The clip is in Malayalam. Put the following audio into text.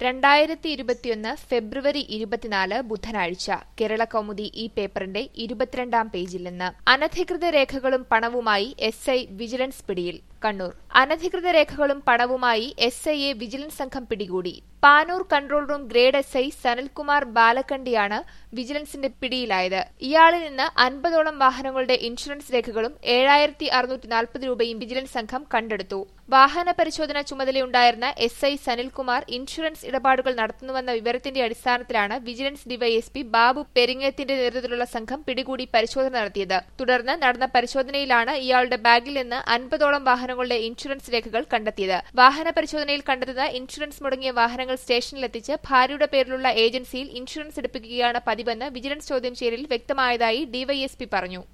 രണ്ടായിരത്തി ഇരുപത്തിയൊന്ന് ഫെബ്രുവരി ഇരുപത്തിനാല് ബുധനാഴ്ച കേരള കൗമുദി ഈ പേപ്പറിന്റെ ഇരുപത്തിരണ്ടാം പേജിൽ നിന്ന് അനധികൃത രേഖകളും പണവുമായി എസ് ഐ വിജിലൻസ് പിടിയിൽ കണ്ണൂർ അനധികൃത രേഖകളും പണവുമായി എസ് ഐയെ വിജിലൻസ് സംഘം പിടികൂടി Panoor control room grade S I Sanalkumar ബാലക്കണ്ടിയാണ് വിജിലൻസിന്റെ പിടിയിലായത് ഇയാളിൽ നിന്ന് അൻപതോളം വാഹനങ്ങളുടെ ഇൻഷുറൻസ് രേഖകളും ഏഴായിരത്തി അറുന്നൂറ്റി നാൽപ്പത് രൂപയും വിജിലൻസ് സംഘം കണ്ടെടുത്തു വാഹന പരിശോധന ചുമതലയുണ്ടായിരുന്ന എസ് ഐ സനിൽകുമാർ ഇൻഷുറൻസ് ഇടപാടുകൾ നടത്തുന്നുവെന്ന വിവരത്തിന്റെ അടിസ്ഥാനത്തിലാണ് വിജിലൻസ് ഡിവൈഎസ്പി ബാബു പെരിങ്ങത്തിന്റെ നേതൃത്വത്തിലുള്ള സംഘം പിടികൂടി പരിശോധന നടത്തിയത് തുടർന്ന് നടന്ന പരിശോധനയിലാണ് ഇയാളുടെ ബാഗിൽ നിന്ന് അൻപതോളം വാഹനങ്ങളുടെ ഇൻഷുറൻസ് രേഖകൾ കണ്ടെത്തിയത് വാഹന പരിശോധനയിൽ കണ്ടെത്തുന്ന ഇൻഷുറൻസ് മുടങ്ങിയ വാഹനങ്ങൾ സ്റ്റേഷനിലെത്തിച്ച് ഭാര്യയുടെ പേരിലുള്ള ഏജൻസിയിൽ ഇൻഷുറൻസ് എടുപ്പിക്കുകയാണ് പതിവെന്ന് വിജിലൻസ് ചോദ്യം ചെയ്യലിൽ വ്യക്തമായതായി ഡിവൈഎസ്പി പറഞ്ഞു